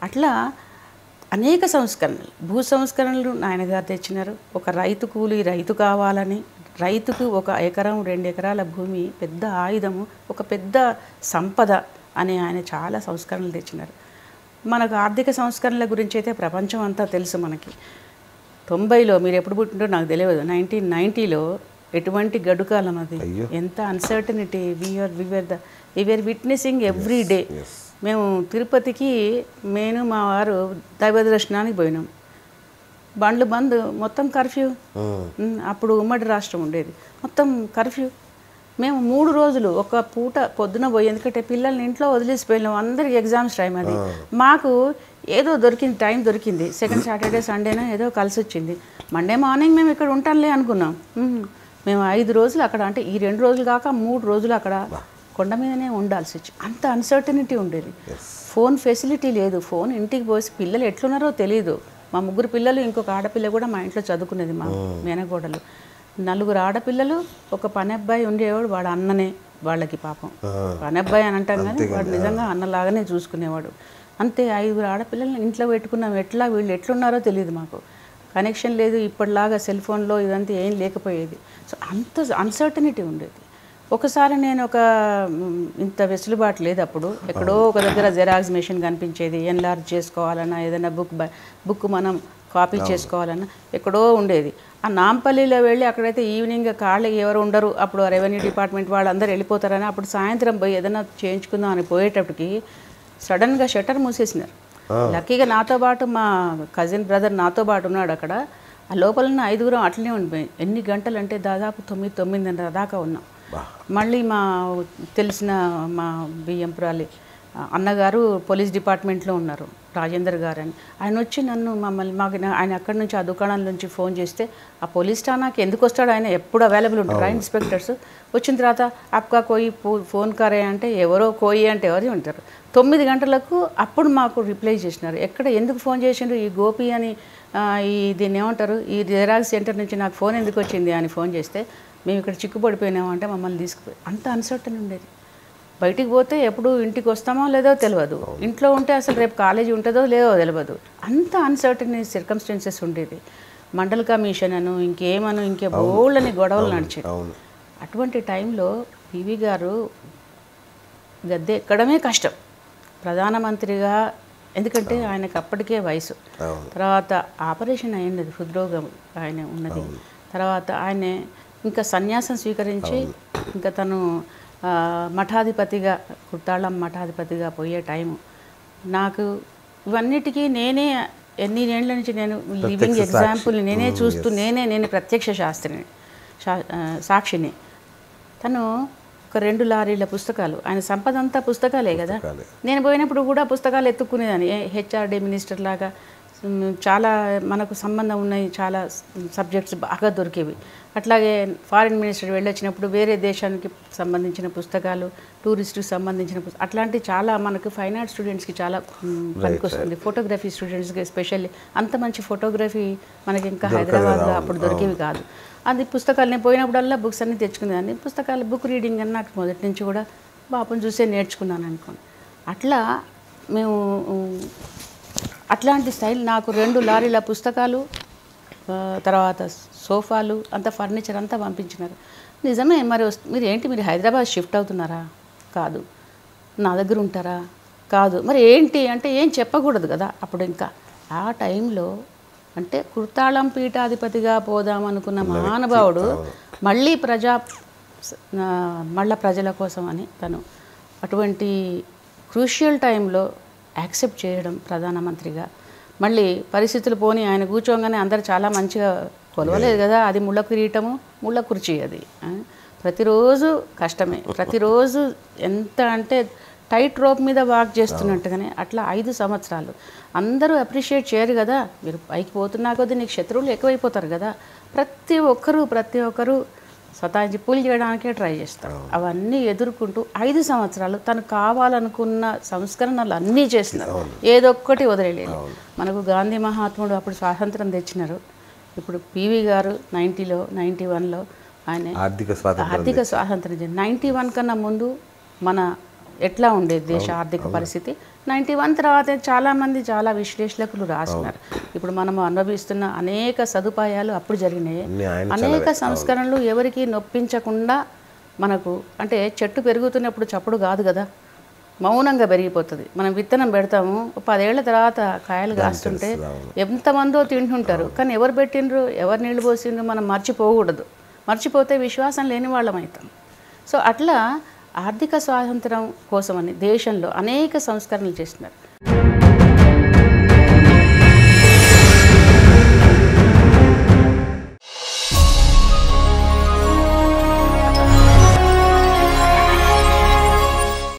అట్లా అనేక సంస్కరణలు భూ సంస్కరణలు నాయనగారు తెచ్చినారు ఒక రైతు కూలి రైతు కావాలని రైతుకు ఒక ఎకరం రెండు ఎకరాల భూమి పెద్ద ఆయుధము ఒక పెద్ద సంపద అని ఆయన చాలా సంస్కరణలు తెచ్చినారు మనకు ఆర్థిక సంస్కరణల గురించి అయితే ప్రపంచం అంతా తెలుసు మనకి తొంభైలో మీరు ఎప్పుడు పుట్టింటో నాకు తెలియదు నైన్టీన్ నైంటీలో ఎటువంటి గడుకాలం అది అయ్యో. ఎంత uncertainty we are we were the we are witnessing every day మేము తిరుపతికి నేను మా వారు దైవ దర్శనానికి పోయినాం బండ్లు బంద్ మొత్తం కర్ఫ్యూ ఉమ్, అప్పుడు ఉమ్మడి రాష్ట్రం ఉండేది మొత్తం కర్ఫ్యూ మేము మూడు రోజులు ఒక పూట పొద్దున పోయి ఎందుకంటే పిల్లల్ని ఇంట్లో వదిలేసిపోయినాం అందరికి ఎగ్జామ్స్ టైం అది మాకు ఏదో దొరికింది టైం దొరికింది సెకండ్ సాటర్డే సండేనా ఏదో కలిసి వచ్చింది మండే మార్నింగ్ మేము ఇక్కడ ఉంటాంలే అనుకున్నాం ఉమ్, మేము ఐదు రోజులు అక్కడ అంటే ఈ రెండు రోజులు కాక మూడు రోజులు అక్కడ కొండ మీదనే ఉండాల్సి వచ్చి అంత అన్సర్టనిటీ ఉండేది ఫోన్ ఫెసిలిటీ లేదు ఫోన్ ఇంటికి పోసి పిల్లలు ఎట్లున్నారో తెలియదు మా ముగ్గురు పిల్లలు ఇంకొక ఆడపిల్ల కూడా మా ఇంట్లో చదువుకునేది మా మేనగోడలు నలుగురు ఆడపిల్లలు ఒక పని అబ్బాయి ఉండేవాడు వాడు అన్ననే వాళ్ళకి పాపం పని అబ్బాయి అని అంటాం కానీ వాడు నిజంగా అన్నలాగానే చూసుకునేవాడు అంతే ఐదుగురు ఆడపిల్లల్ని ఇంట్లో పెట్టుకున్నాం ఎట్లా వీళ్ళు ఎట్లున్నారో తెలియదు మాకు కనెక్షన్ లేదు ఇప్పటిలాగా సెల్ ఫోన్లో ఇదంతా ఏం లేకపోయేది సో అంత అన్సర్టనిటీ ఉండేది ఒకసారి నేను ఒక మ్, ఇంత వెసులుబాటు లేదు అప్పుడు ఎక్కడో ఒక దగ్గర జెరాక్స్ మెషిన్ కనిపించేది ఎన్లార్జ్ చేసుకోవాలన్నా ఏదైనా బుక్ బ- బుక్ మనం కాపీ చేసుకోవాలన్నా ఎక్కడో ఉండేది ఆ నాంపల్లిలో వెళ్ళి అక్కడైతే ఈవినింగ్ ఖాళీ ఎవరు ఉండరు అప్పుడు రెవెన్యూ డిపార్ట్మెంట్ వాళ్ళందరూ వెళ్ళిపోతారని అప్పుడు సాయంత్రం పోయి ఏదైనా చేయించుకుందాం అని పోయేటప్పటికి సడన్గా షట్టర్ మూసేసినారు లక్కీగా నాతో పాటు మా కజిన్ బ్రదర్ నాతో పాటు ఉన్నాడు అక్కడ ఆ లోపల ఉన్న ఐదుగురం అట్లనే ఉండిపోయి ఎన్ని గంటలు అంటే దాదాపు తొమ్మిది తొమ్మిదిన్నర దాకా ఉన్నాం మళ్ళీ మా తెలిసిన మా బియ్యంపురాలి అన్నగారు పోలీస్ డిపార్ట్మెంట్లో ఉన్నారు రాజేందర్ గారు అని ఆయన వచ్చి నన్ను మమ్మల్ని మాకు నా- ఆయన అక్కడి నుంచి ఆ దుకాణం నుంచి ఫోన్ చేస్తే ఆ పోలీస్ ఠానాకి ఎందుకు వస్తాడు ఆయన ఎప్పుడు అవైలబుల్ ఉంటారు ఆ ఇన్స్పెక్టర్స్ వచ్చిన తర్వాత అప్కా కోయి ఫో- ఫోన్ కరే అంటే ఎవరో కోయి అంటే ఎవరు ఉంటారు తొమ్మిది గంటలకు అప్పుడు మాకు రిప్లై చేసినారు ఎక్కడ ఎందుకు ఫోన్ చేసిండ్రు ఈ గోపి అని ఆ, ఈ దీన్ని ఏమంటారు ఈ జెరాక్స్ సెంటర్ నుంచి నాకు ఫోన్ ఎందుకు వచ్చింది అని ఫోన్ చేస్తే మేము ఇక్కడ చిక్కుపడిపోయినాము అంటే మమ్మల్ని తీసుకుపోయి అంత అన్సర్టన్ ఉండేది బయటికి పోతే ఎప్పుడు ఇంటికి వస్తామో లేదో తెలియదు ఇంట్లో ఉంటే అసలు రేపు కాలేజీ ఉంటుందో లేదో తెలియదు అంత అన్సర్టన్ సిర్కమ్స్టెన్సెస్ ఉండేది మండల్ కమిషన్ అను ఇంకేమను ఇంకే బోళ్ళని గొడవలు నడిచాయి అవును అటువంటి టైంలో పివి గారు గద్దె ఎక్కడమే కష్టం ప్రధానమంత్రిగా ఎందుకంటే ఆయనకు అప్పటికే వయసు అవును. తర్వాత ఆపరేషన్ అయినది హృద్రోగం ఆయన ఉన్నది తర్వాత ఆయన ఇంకా సన్యాసం స్వీకరించి ఇంకా తను ఆ, మఠాధిపతిగా కుర్తాళం మఠాధిపతిగా పోయే టైము నాకు ఇవన్నిటికీ నేనే ఎన్ని ఏళ్ళ నుంచి నేను లివింగ్ ఎగ్జాంపుల్ నేనే చూస్తూ నేనే నేను ప్రత్యక్ష శాస్త్రిని శా- ఆ, సాక్షిని తను ఒక రెండు లారీల పుస్తకాలు ఆయన సంపద అంతా పుస్తకాలే కదా పుస్తకాలే. నేను పోయినప్పుడు కూడా పుస్తకాలు ఎత్తుక్కునేదాన్ని హెచ్ఆర్డి మినిస్టర్ లాగా ఉమ్, చాలా మనకు సంబంధం ఉన్నాయి చాలా సబ్జెక్ట్స్ బాగా దొరికేవి అట్లాగే ఫారిన్ మినిస్టర్ వెళ్ళొచ్చినప్పుడు వేరే దేశానికి సంబంధించిన పుస్తకాలు టూరిస్ట్కి సంబంధించిన పుస్తకాలు అట్లాంటి చాలా మనకు ఫైన్ ఆర్ట్ స్టూడెంట్స్కి చాలా ఉమ్, పనికొస్తుంది ఫోటోగ్రఫీ స్టూడెంట్స్కి ఎస్పెషల్లీ అంత మంచి ఫోటోగ్రఫీ మనకి ఇంకా హైదరాబాద్లో అప్పుడు దొరికేవి కాదు అది పుస్తకాలు నేను పోయినప్పుడల్లా బుక్స్ అన్ని తెచ్చుకునేదాన్ని పుస్తకాలు బుక్ రీడింగ్ అని నాకు మొదటి నుంచి కూడా బాపుని చూసే నేర్చుకున్నాను అనుకోండి అట్లా మేము ఉమ్, అట్లాంటి స్టైల్ నాకు రెండు లారీల పుస్తకాలు ఆ, తర్వాత సోఫాలు అంత ఫర్నిచర్ అంతా పంపించినారు నిజమే మరి వస్- మీరు ఏంటి మీరు హైదరాబాద్ షిఫ్ట్ అవుతున్నారా కాదు నా దగ్గర ఉంటారా కాదు మరి ఏంటి అంటే ఏం చెప్పకూడదు కదా అప్పుడు ఇంకా ఆ టైంలో అంటే కుర్తాళం పీఠాధిపతిగా పోదాం అనుకున్న మహానుభావుడు మళ్ళీ ప్రజా ఆ, మళ్ళా ప్రజల కోసం అని తను అటువంటి క్రూషియల్ టైంలో యాక్సెప్ట్ చేయడం ప్రధానమంత్రిగా మళ్ళీ పరిస్థితులు పోని ఆయన కూర్చోగానే అందరు చాలా మంచిగా కొలవలేదు కదా అది ముళ్ళ కిరీటము ముళ్ళ కుర్చీ అది ఆ? ప్రతిరోజు కష్టమే ప్రతిరోజు ఎంత అంటే టైట్ రోప్ మీద వాక్ చేస్తున్నట్టుగానే అట్లా ఐదు సంవత్సరాలు అందరూ అప్రిషియేట్ చేయరు కదా మీరు పైకి పోతున్నా కొద్దీ నీకు శత్రువులు ఎక్కువైపోతారు కదా ప్రతి ఒక్కరూ ప్రతి ఒక్కరూ స్వతాజీ పూలు చేయడానికే ట్రై చేస్తారు అవన్నీ ఎదుర్కొంటూ ఐదు సంవత్సరాలు తను కావాలనుకున్న సంస్కరణలు అన్నీ చేసినారు ఏదొక్కటి వదిలేలేదు మనకు గాంధీ మహాత్ముడు అప్పుడు స్వాతంత్రం తెచ్చినారు ఇప్పుడు పివి గారు నైంటీలో నైంటీ వన్లో ఆయన ఆర్థిక స్వాతంత్రం ఆర్థిక స్వాతంత్రం నైంటీ వన్ కన్నా ముందు మన ఎట్లా ఉండేది దేశ ఆర్థిక పరిస్థితి నైంటీ వన్ తర్వాత చాలామంది చాలా విశ్లేషకులు రాస్తున్నారు ఇప్పుడు మనం అనుభవిస్తున్న అనేక సదుపాయాలు అప్పుడు జరిగినాయి అన్ని ఆయన అనేక సంస్కరణలు ఎవరికి నొప్పించకుండా మనకు అంటే చెట్టు పెరుగుతున్నప్పుడు చప్పుడు కాదు కదా మౌనంగా పెరిగిపోతుంది మనం విత్తనం పెడతాము ఒక పదేళ్ల తర్వాత కాయలు కాస్తుంటే ఎంతమందో తింటుంటారు కానీ ఎవరు పెట్టిండ్రు ఎవరు నీళ్ళు పోసిండ్రు మనం మర్చిపోకూడదు మర్చిపోతే విశ్వాసం లేని వాళ్ళం అవుతాం సో అట్లా ఆర్థిక స్వాతంత్రం కోసమని దేశంలో అనేక సంస్కరణలు చేస్తున్నారు